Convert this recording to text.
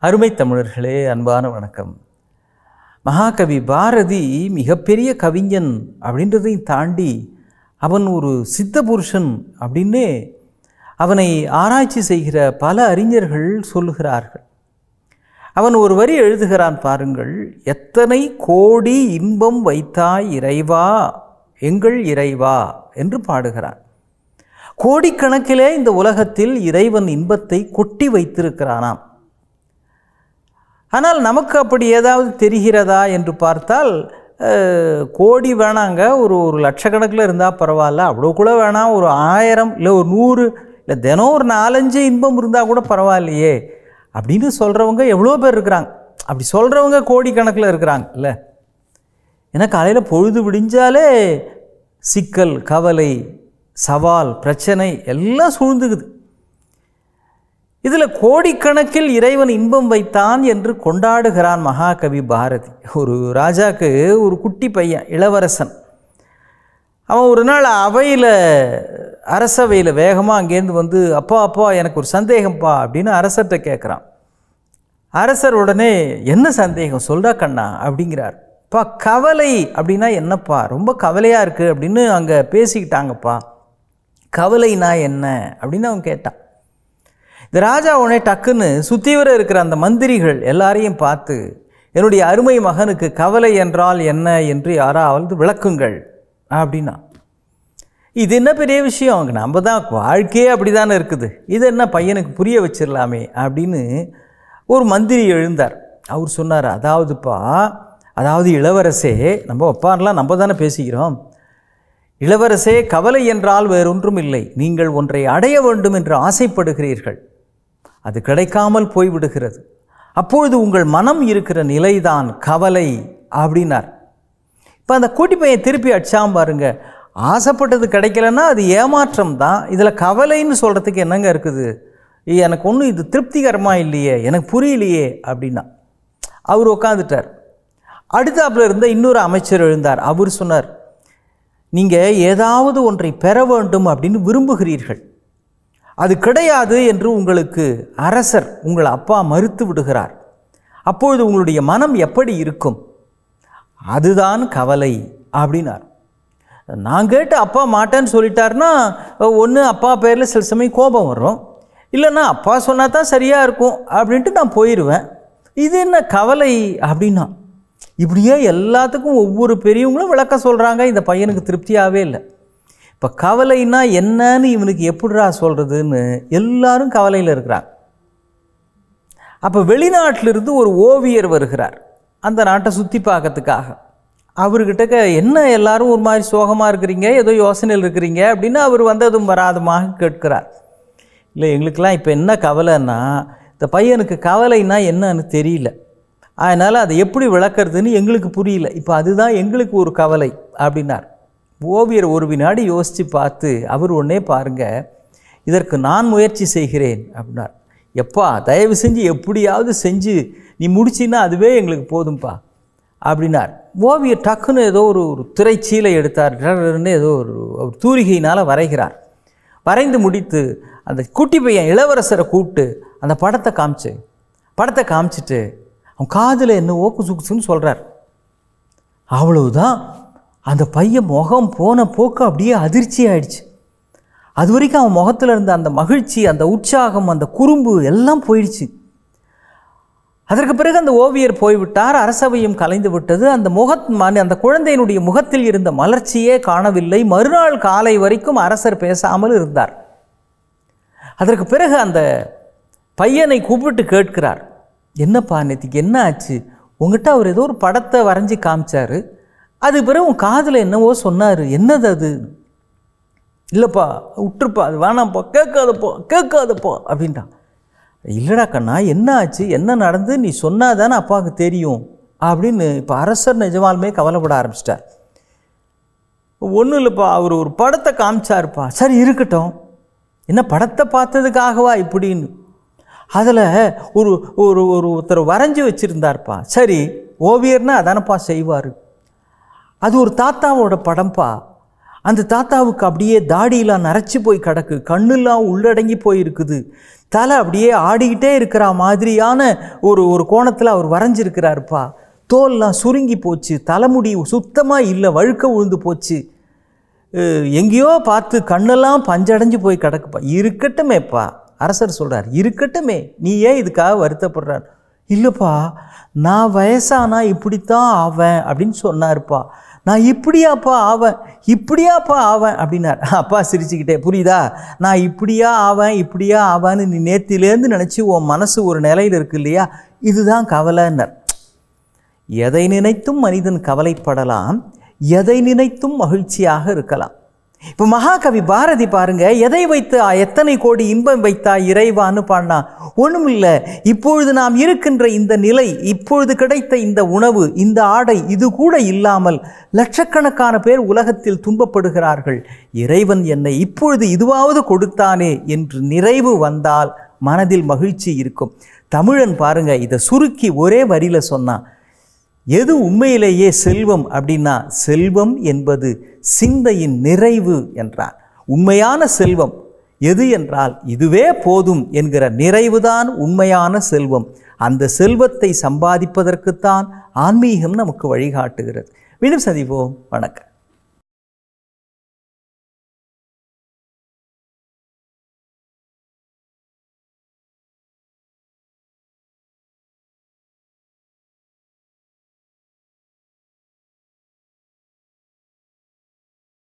அருமை தமிழர்களே அன்பான வணக்கம் மகாகவி பாரதி மிகப்பெரிய கவிஞன் அப்படின்றதையும் தாண்டி அவன் ஒரு சித்த புருஷன் அப்படின்னு அவனை ஆராய்ச்சி செய்கிற பல அறிஞர்கள் சொல்லுகிறார்கள் அவன் ஒரு வரி எழுதுகிறான் பாருங்கள் எத்தனை கோடி இன்பம் வைத்தாய் இறைவா எங்கள் இறைவா என்று பாடுகிறான் கோடிக்கணக்கிலே இந்த உலகத்தில் இறைவன் இன்பத்தை கொட்டி வைத்திருக்கிறானாம் ஆனால் நமக்கு அப்படி ஏதாவது தெரிகிறதா என்று பார்த்தால் அஹ், கோடி வேணாங்க ஒரு ஒரு லட்சக்கணக்கில் இருந்தால் பரவாயில்ல அவ்வளோ கூட வேணாம் ஒரு ஆயிரம் இல்லை ஒரு நூறு இல்லை தினம் ஒரு நாலஞ்சு இன்பம் இருந்தால் கூட பரவாயில்லையே அப்படின்னு சொல்கிறவங்க எவ்வளோ பேர் இருக்கிறாங்க அப்படி சொல்கிறவங்க கோடிக்கணக்கில் இருக்கிறாங்க இல்லை ஏன்னா காலையில் பொழுது விடிஞ்சாலே சிக்கல் கவலை சவால் பிரச்சனை எல்லாம் சூழ்ந்துக்குது இதில் கோடிக்கணக்கில் இறைவன் இன்பம் வைத்தான் என்று கொண்டாடுகிறான் மகாகவி பாரதி ஒரு ராஜாக்கு ஒரு குட்டி பையன் இளவரசன் அவன் ஒரு நாள் அவையில் அரசவையில் வேகமாக அங்கேருந்து வந்து அப்பா அப்பா எனக்கு ஒரு சந்தேகம்ப்பா அப்படின்னு அரசர்கிட்ட கேட்குறான் அரசர் உடனே என்ன சந்தேகம் சொல்றா கண்ணா அப்படிங்கிறார் பா கவலை அப்படின்னா என்னப்பா ரொம்ப கவலையாக இருக்குது அப்படின்னு அங்கே பேசிக்கிட்டாங்கப்பா கவலைனா என்ன அப்படின்னு அவன் கேட்டான் இந்த ராஜா உடனே டக்குன்னு சுற்றி வர இருக்கிற அந்த மந்திரிகள் எல்லாரையும் பார்த்து என்னுடைய அருமை மகனுக்கு கவலை என்றால் என்ன என்று யாராவது விளக்குங்கள் அப்படின்னா இது என்ன பெரிய விஷயம் நம்ம தான் வாழ்க்கையே அப்படி தானே இருக்குது இது என்ன பையனுக்கு புரிய வச்சிடலாமே அப்படின்னு ஒரு மந்திரி எழுந்தார் அவர் சொன்னார் அதாவதுப்பா அதாவது இளவரசே நம்ம ஒப்பாரெலாம் நம்ம தானே பேசிக்கிறோம் இளவரசே கவலை என்றால் வேறொன்றும் இல்லை நீங்கள் ஒன்றை அடைய வேண்டும் என்று ஆசைப்படுகிறீர்கள் அது கிடைக்காமல் போய்விடுகிறது அப்பொழுது உங்கள் மனம் இருக்கிற நிலைதான் கவலை அப்படின்னார் இப்போ அந்த கூட்டி பையன் திருப்பி அடிச்சாம பாருங்க ஆசைப்பட்டது கிடைக்கலன்னா அது ஏமாற்றம் தான் இதில் கவலைன்னு சொல்கிறதுக்கு என்னங்க இருக்குது ஏய், எனக்கு ஒன்றும் இது திருப்திகரமாக இல்லையே எனக்கு புரியலையே அப்படின்னா அவர் உட்காந்துட்டார் அடுத்தாப்புல இருந்த இன்னொரு அமைச்சர் எழுந்தார் அவர் சொன்னார் நீங்கள் ஏதாவது ஒன்றை பெற வேண்டும் அப்படின்னு விரும்புகிறீர்கள் அது கிடையாது என்று உங்களுக்கு அரசர் உங்கள் அப்பா மறுத்து விடுகிறார் அப்பொழுது உங்களுடைய மனம் எப்படி இருக்கும் அதுதான் கவலை அப்படின்னார் நான் கேட்டு அப்பா மாட்டேன்னு சொல்லிட்டாருன்னா ஒன்று அப்பா பேரில் சில சமயம் கோபம் வரும் இல்லைன்னா அப்பா சொன்னா தான் சரியாக இருக்கும் அப்படின்ட்டு நான் போயிடுவேன் இது என்ன கவலை அப்படின்னா இப்படியே எல்லாத்துக்கும் ஒவ்வொரு பெரியவங்களும் விளக்க சொல்கிறாங்க இந்த பையனுக்கு திருப்தியாகவே இல்லை இப்போ கவலைன்னா என்னன்னு இவனுக்கு எப்படிடா சொல்கிறதுன்னு எல்லாரும் கவலையில் இருக்கிறாங்க அப்போ வெளிநாட்டிலிருந்து ஒரு ஓவியர் வருகிறார் அந்த நாட்டை சுற்றி பார்க்கறதுக்காக அவர்கிட்ட என்ன எல்லாரும் ஒரு மாதிரி சோகமாக இருக்கிறீங்க ஏதோ யோசனையில் இருக்கிறீங்க அப்படின்னு அவர் வந்ததும் வராதுமாக கேட்கிறார் இல்லை எங்களுக்கெல்லாம் இப்போ என்ன கவலைன்னா இந்த பையனுக்கு கவலைன்னா என்னன்னு தெரியல அதனால் அதை எப்படி விளக்குறதுன்னு எங்களுக்கு புரியல இப்போ அதுதான் எங்களுக்கு ஒரு கவலை அப்படின்னார் ஓவியர் ஒரு வினாடி யோசித்து பார்த்து அவர் ஒன்றே பாருங்க இதற்கு நான் முயற்சி செய்கிறேன் அப்படின்னார் எப்பா தயவு செஞ்சு எப்படியாவது செஞ்சு நீ முடிச்சின்னா அதுவே எங்களுக்கு போதும்பா அப்படின்னார் ஓவியர் டக்குன்னு ஏதோ ஒரு ஒரு திரைச்சீலை எடுத்தார் டர்ன்னு ஏதோ ஒரு ஒரு தூரிகையினால் வரைகிறார் வரைந்து முடித்து அந்த குட்டி பையன் இளவரசரை கூப்பிட்டு அந்த படத்தை காமிச்சு படத்தை காமிச்சிட்டு அவன் காதில் என்ன ஓக்கு சுக்குச்சுன்னு சொல்கிறார் அவ்வளவுதான் அந்த பையன் முகம் போன போக்கு அப்படியே அதிர்ச்சி ஆயிடுச்சு அது வரைக்கும் அவன் முகத்தில் இருந்த அந்த மகிழ்ச்சி அந்த உற்சாகம் அந்த குறும்பு எல்லாம் போயிடுச்சு அதற்கு பிறகு அந்த ஓவியர் போய்விட்டார் அரசவையும் கலைந்து விட்டது அந்த முகத் மன- அந்த குழந்தையினுடைய முகத்தில் இருந்த மலர்ச்சியே காணவில்லை மறுநாள் காலை வரைக்கும் அரசர் பேசாமல் இருந்தார் அதற்கு பிறகு அந்த பையனை கூப்பிட்டு கேட்கிறார் என்னப்பா நேத்திக்கு என்ன ஆச்சு உங்ககிட்ட அவர் ஏதோ ஒரு படத்தை வரைஞ்சி காமிச்சாரு அது பிறகு உன் காதில் என்னவோ சொன்னார் என்னது அது இல்லைப்பா விட்டுருப்பா அது வேணாம்ப்பா கேட்காதப்பா கேட்காதப்பா அப்படின்ட்டான் இல்லைடா கண்ணா என்ன ஆச்சு என்ன நடந்து நீ சொன்னாதானே அப்பாவுக்கு தெரியும் அப்படின்னு இப்போ அரசர் நிஜமாலுமே கவலைப்பட ஆரம்பிச்சிட்டார் ஒன்றும் இல்லைப்பா அவர் ஒரு படத்தை காமிச்சாருப்பா சரி இருக்கட்டும் என்ன படத்தை பார்த்ததுக்காகவா இப்படின்னு அதில் ஒரு ஒரு ஒரு ஒருத்தர் வரைஞ்சி வச்சுருந்தார்ப்பா சரி ஓவியர்னா அதானப்பா செய்வார் அது ஒரு தாத்தாவோட படம்ப்பா அந்த தாத்தாவுக்கு அப்படியே தாடியெல்லாம் நரைச்சி போய் கிடக்கு கண்ணெல்லாம் உள்ளடங்கி போயிருக்குது தலை அப்படியே ஆடிக்கிட்டே இருக்கிற மாதிரியான ஒரு ஒரு கோணத்தில் அவர் வரைஞ்சிருக்கிறாருப்பா தோல்லாம் சுருங்கி போச்சு தலைமுடி சுத்தமாக இல்லை வழுக்க விழுந்து போச்சு அஹ் எங்கேயோ பார்த்து கண்ணெல்லாம் பஞ்சடைஞ்சு போய் கிடக்குப்பா இருக்கட்டுமேப்பா அரசர் சொல்கிறார் இருக்கட்டுமே நீ ஏன் இதுக்காக வருத்தப்படுறார் இல்லைப்பா நான் வயசானா இப்படித்தான் ஆவேன் அப்படின்னு சொன்னாருப்பா நான் இப்படியாப்பா ஆவேன் இப்படியாப்பா ஆவேன் அப்படின்னார் அப்பா சிரிச்சுக்கிட்டே புரியுதா நான் இப்படியா ஆவேன் இப்படியா ஆவேன்னு நீ நேத்திலேருந்து நினச்சி உன் மனசு ஒரு நிலையில் இருக்கு இல்லையா இதுதான் கவலைன்னர் எதை நினைத்தும் மனிதன் கவலைப்படலாம் எதை நினைத்தும் மகிழ்ச்சியாக இருக்கலாம் இப்போ மகாகவி பாரதி பாருங்க எதை வைத்து எத்தனை கோடி இன்பம் வைத்தா இறைவான்னு பாடினா ஒன்றும் இல்லை இப்பொழுது நாம் இருக்கின்ற இந்த நிலை இப்பொழுது கிடைத்த இந்த உணவு இந்த ஆடை இது கூட இல்லாமல் லட்சக்கணக்கான பேர் உலகத்தில் துன்பப்படுகிறார்கள் இறைவன் என்னை இப்பொழுது இதுவாவது கொடுத்தானே என்று நிறைவு வந்தால் மனதில் மகிழ்ச்சி இருக்கும் தமிழன் பாருங்க இதை சுருக்கி ஒரே வரியில சொன்னான் எது உண்மையிலேயே செல்வம் அப்படின்னா செல்வம் என்பது சிந்தையின் நிறைவு என்றார் உண்மையான செல்வம் எது என்றால் இதுவே போதும் என்கிற நிறைவுதான் உண்மையான செல்வம் அந்த செல்வத்தை சம்பாதிப்பதற்குத்தான் ஆன்மீகம் நமக்கு வழிகாட்டுகிறது மீண்டும் சந்திப்போம் வணக்கம்